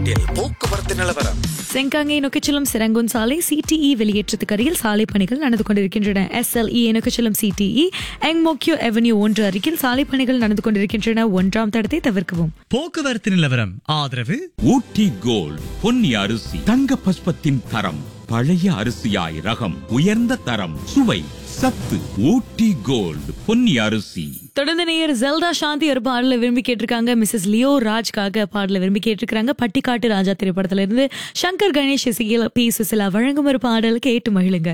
போக்குவரத்து நிலவரம் செங்காங்கை நோக்கிச்செல்லும் சிரங்குன் சாலை சிடிஇ வெளியேற்றத்துக்கு அருகில் சாலை பணிகள் நடந்து கொண்டிருக்கின்றன எஸ்எல்இ நோக்கிச்செல்லும் சிடிஇ எங்மோக்கியோ அவென்யூ ஒன்று அருகில் சாலை பணிகள் நடந்து கொண்டிருக்கின்றன ஒன்றாம் தடத்தை தவிர்க்கவும் போக்குவரத்து நிலவரம் ஆதரவு ஊட்டி கோல்ட் பொன்னி அரிசி தங்க பஸ்பத்தின் தரம் பழைய அரிசியாய் ரகம் உயர்ந்த தரம் சுவை சத்து ஊட்டி கோல்ட் பொன்னி அரிசி தொடர்ந்து நேயர் ஜெல்டா சாந்தி ஒரு பாடல விரும்பி கேட்டிருக்காங்க மிஸ்ஸஸ் லியோ ராஜ்காக பாடல விரும்பி கேட்டிருக்காங்க பட்டிக்காட்டு ராஜா திரைப்படத்துல இருந்து சங்கர் கணேஷ் இசையில் பி சுசிலா வழங்கும் ஒரு பாடல் கேட்டு மகிழுங்க